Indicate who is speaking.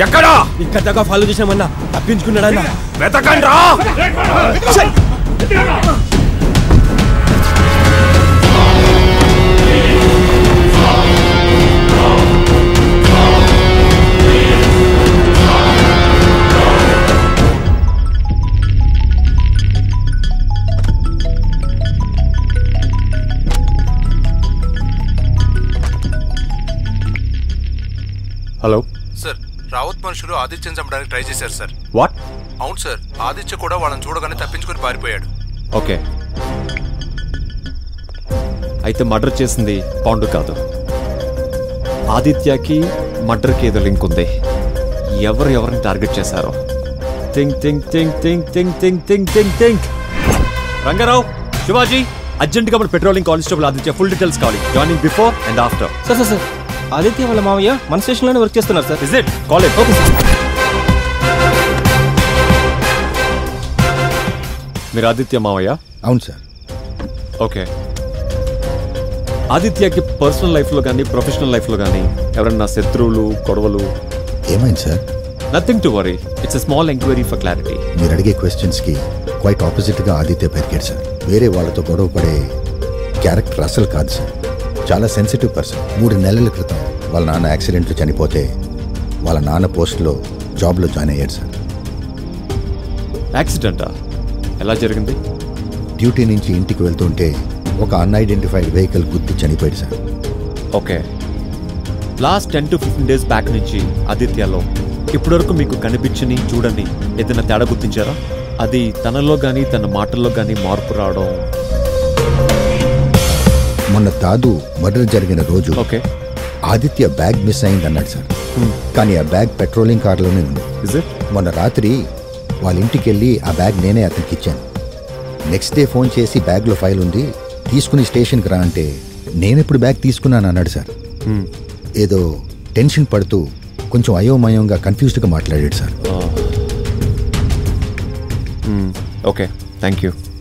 Speaker 1: ఎక్కడా
Speaker 2: ఇక్కడ దాకా ఫాలో చేసామన్నా తప్పించుకున్నాడన్నా
Speaker 1: వెతకండి రా
Speaker 3: హలో
Speaker 4: సార్ రావత్ మనుషులు ఆదిత్యని చంపడానికి ట్రై చేశారు సార్
Speaker 3: వాట్
Speaker 4: అవును సార్ ఆదిత్య కూడా వాళ్ళని చూడగానే తప్పించుకొని పారిపోయాడు
Speaker 3: ఓకే అయితే మర్డర్ చేసింది పాండు కాదు ఆదిత్యకి మర్డర్కి ఏదో లింక్ ఉంది ఎవరు ఎవరిని టార్గెట్ చేశారో think think think think think think think think think Rangarao Shivaji అర్జెంట్గా మన patrolling constable Aditya full details కావాలి joining before and after
Speaker 2: sir sir sir Aditya వాళ్ళ మామయ్య మన స్టేషన్లోనే వర్క్ చేస్తున్నారు sir
Speaker 3: is it college
Speaker 2: okay sir
Speaker 3: మీరు ఆదిత్య మావయ్య
Speaker 5: అవును సార్
Speaker 3: ఓకే ఆదిత్యకి పర్సనల్ లైఫ్లో కానీ ప్రొఫెషనల్ లైఫ్లో కానీ ఎవరన్నా శత్రువులు గొడవలు
Speaker 5: ఏమైంది sir
Speaker 3: nothing to worry it's a small enquiry for clarity
Speaker 5: మీరు అడిగే క్వశ్చన్స్కి క్వైట్ ఆపోజిట్గా ఆదిత్య పెరిగాడు సార్ వేరే వాళ్ళతో గొడవ పడే క్యారెక్టర్ అసలు కాదు సార్ చాలా సెన్సిటివ్ పర్సన్ మూడు నెలల క్రితం వాళ్ళ నాన్న యాక్సిడెంట్లో చనిపోతే వాళ్ళ నాన్న పోస్ట్లో జాబ్లో జాయిన్ అయ్యాడు సార్
Speaker 3: యాక్సిడెంటా ఎలా జరిగింది
Speaker 5: డ్యూటీ నుంచి ఇంటికి వెళ్తుంటే ఒక అన్ఐడెంటిఫైడ్ వెహికల్ గుద్ది చనిపోయాడు sir
Speaker 3: okay last ten to fifteen days back నుంచి ఆదిత్యలో ఇప్పటివరకు మీకు కనిపించని చూడని ఏదైనా తేడా గుర్తించారా అది తనలో కానీ తన మాటల్లో కానీ మార్పు రావడం
Speaker 5: మొన్న దాదు మర్డర్ జరిగిన రోజు
Speaker 3: ఓకే
Speaker 5: ఆదిత్య బ్యాగ్ మిస్ అయింది అన్నాడు సార్ కానీ ఆ బ్యాగ్ పెట్రోలింగ్ కార్లోనే ఉంది
Speaker 3: ఇస్ ఇట్
Speaker 5: మొన్న రాత్రి వాళ్ళ ఇంటికి వెళ్ళి ఆ బ్యాగ్ నేనే అతనికి ఇచ్చాను నెక్స్ట్ డే ఫోన్ చేసి బ్యాగ్లో ఫైల్ ఉంది తీసుకుని స్టేషన్కి రా అంటే నేనెప్పుడు బ్యాగ్ తీసుకున్నాను అన్నాడు సార్ ఏదో టెన్షన్ పడుతూ కొంచెం అయోమయంగా కన్ఫ్యూజ్డ్గా మాట్లాడాడు సార్
Speaker 3: ఓకే థ్యాంక్ యూ